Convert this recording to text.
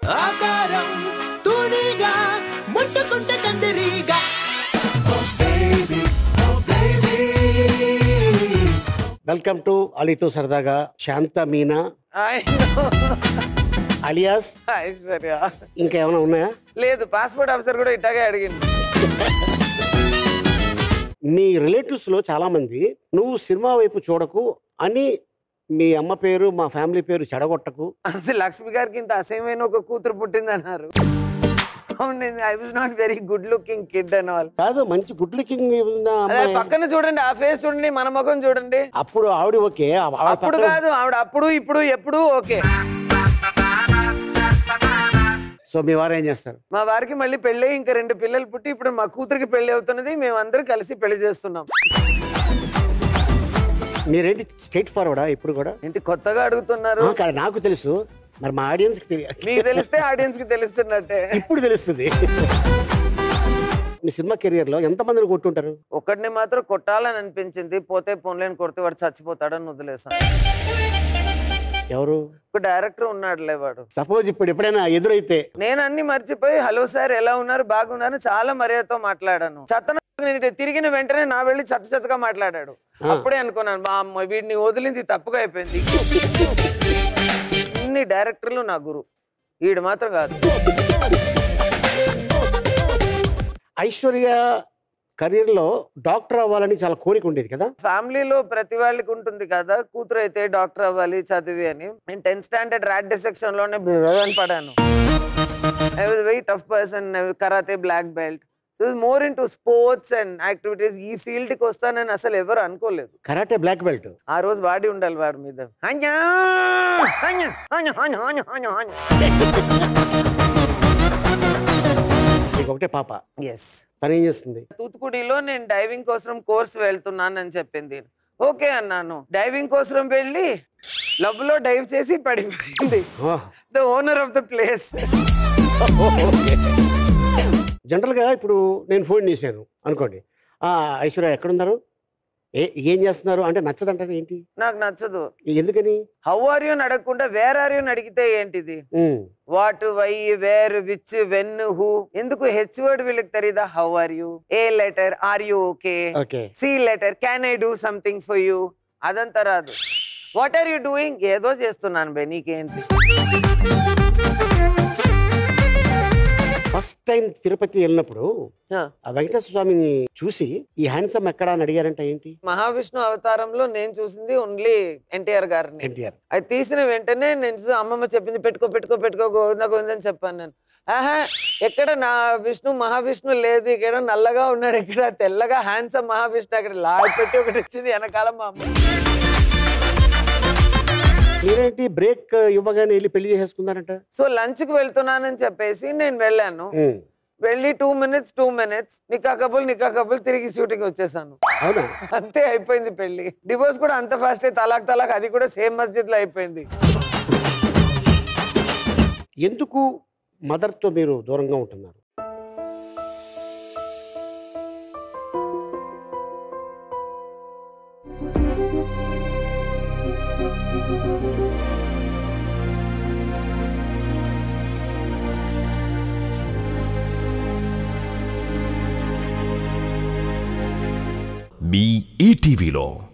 ఆకారం తూనిగా ముట్టుకుంటే కందిరీగా welcome to అలీతో సరదాగా శాంత మీనా అలియాస్ ఐశ్వర్య ఇంకా ఏమైనా ఉన్నాయా లేదు పాస్పోర్ట్ ఆఫీసర్ కూడా ఇట్టాగే అడిగింది మీ రిలేటివ్స్ లో చాలా మంది నువ్వు సినిమా వైపు చూడకు అని మీ అమ్మ పేరు మా ఫ్యామిలీ పేరు చెడగొట్టకు అది లక్ష్మి గారికి ఇంత అసహ్యమైన ఒక కూతురు పుట్టింది అన్నారు అవును I was not very good looking kid అని వాళ్ళు కాదు మంచి గుడ్ లుకింగ్ ఉన్న అదే అమ్మాయి పక్కన చూడండి ఆ ఫేస్ చూడండి మన ముఖం చూడండి అప్పుడు ఆవిడ ఓకే ఆవిడ అప్పుడు పక్కన- కాదు ఆవిడ అప్పుడు ఇప్పుడు ఎప్పుడు ఓకే సో మీ వారు ఏం చేస్తారు మా వారికి మళ్ళీ పెళ్ళి ఇంకా రెండు పిల్లలు పుట్టి ఇప్పుడు మా కూతురికి పెళ్లి అవుతున్నది మేమందరం కలిసి పెళ్లి చేస్తున్నాం మీరేంటి స్ట్రైట్ ఫార్వర్డా ఇప్పుడు కూడా ఏంటి కొత్తగా అడుగుతున్నారు ఆ, కాదు నాకు తెలుసు మరి మా ఆడియన్స్ తెలియదు మీకు తెలిస్తే ఆడియన్స్ కి తెలుస్తున్నట్టే ఇప్పుడు తెలుస్తుంది మీ సినిమా కెరియర్ లో ఎంత మందిని కొట్టుంటారు ఒక్కడిని మాత్రం కొట్టాలని అనిపించింది పోతే పోన్లేని కొడితే వాడు చచ్చిపోతాడని వదిలేసాను ఎవరు ఒక డైరెక్టర్ ఉన్నాడులే వాడు సపోజ్ ఇప్పుడు ఎప్పుడైనా ఎదురైతే నేను అన్ని మర్చిపోయి హలో సార్ ఎలా ఉన్నారు బాగున్నారు చాలా మర్యాదతో మాట్లాడాను చెత్త నేను తిరిగిన వెంటనే నా వెళ్ళి చెత్త చెత్తగా మాట్లాడాడు ఆ. అప్పుడే అనుకున్నాను మా అమ్మ వీడిని వదిలింది తప్పుగా అయిపోయింది ఇన్ని డైరెక్టర్లు నా గురు వీడు మాత్రం కాదు ఐశ్వర్య కెరీర్ లో డాక్టర్ అవ్వాలని చాలా కోరిక ఉండేది కదా ఫ్యామిలీలో ప్రతి వాళ్ళకి ఉంటుంది కదా కూతురు అయితే డాక్టర్ అవ్వాలి చదివి అని నేను టెన్త్ స్టాండర్డ్ ర్యాడ్ డిసెక్షన్ లోనే అని పడాను I was very tough person karate black belt so more in to sports and activities ఈ ఫీల్డ్ కి వస్తానని అసలు ఎవరు అనుకోలేదు కరాటే బ్లాక్ బెల్ట్ ఆ రోజు వాడి ఉండాలి వాడి మీద హన్యా, హన్యా, హన్యా, హన్యా, హన్యా, హన్యా, హన్యా. మీకు ఒకటే పాప ఎస్ తను ఏం చేస్తుంది తూత్తుకుడిలో నేను డైవింగ్ కోసం కోర్స్ వెళ్తున్నానని చెప్పింది ఓకే అన్నాను డైవింగ్ కోసం వెళ్ళి లవ్ లో డైవ్ చేసి పడిపోయింది the owner of the place general గా ఇప్పుడు నేను ఫోన్ చేశాను అనుకోండి ఆ ఐశ్వర్య ఎక్కడున్నారు ఏ ఏం చేస్తున్నారు అంటే నచ్చదంటారు ఏంటి నాకు నచ్చదు ఎందుకని హౌ ఆర్ యూ అడగకుండా వేర్ ఆర్ యూ అడిగితే ఏంటిది um, what why where which when who ఎందుకు హెచ్ వర్డ్ వీళ్ళకి తెలీదా how are you A letter are you okay okay C letter can I do something for you అదంతా రాదు what are you doing ఏదో చేస్తున్నాను బే నీకేంటి ఫస్ట్ టైం తిరుపతి వెళ్ళినప్పుడు ఆ, ఆ వెంకటేశ్వర స్వామిని చూసి ఈ హ్యాండ్సమ్ ఎక్కడా అని అడిగారంట ఏంటి మహావిష్ణు అవతారంలో నేను చూసింది ఓన్లీ ఎన్టీఆర్ గారిని ఎన్టీఆర్ అది తీసిన వెంటనే నేను చూ- అమ్మమ్మ చెప్పింది పెట్టుకో పెట్టుకో పెట్టుకో గోవింద గోవిందని చెప్పాను నేను ఆహా ఎక్కడ నా విష్ణు మహావిష్ణు లేదు ఇక్కడ నల్లగా ఉన్నాడు ఇక్కడ తెల్లగా హ్యాండ్సమ్ మహావిష్ణు అక్కడ లాడ్ పెట్టి ఒకటి వచ్చింది వెనకాల మా అమ్మ మీరేంటి బ్రేక్ ఇవ్వగానే వెళ్ళి పెళ్లి చేసేసుకున్నారంట సో లంచ్ కి వెళ్తున్నానని చెప్పేసి నేను వెళ్ళాను ఉమ్, వెళ్ళి టూ మినిట్స్ టూ మినిట్స్ నికా కబుల్ నికా కబుల్ తిరిగి షూటింగ్ వచ్చేసాను అవునా అంతే అయిపోయింది పెళ్లి డివోర్స్ కూడా అంత ఫాస్ట్ తలాక్ తలాక్ అది కూడా సేమ్ మస్జిద్ లో అయిపోయింది ఎందుకు మదర్తో మీరు దూరంగా ఉంటున్నారు మీ ఈటీవీలో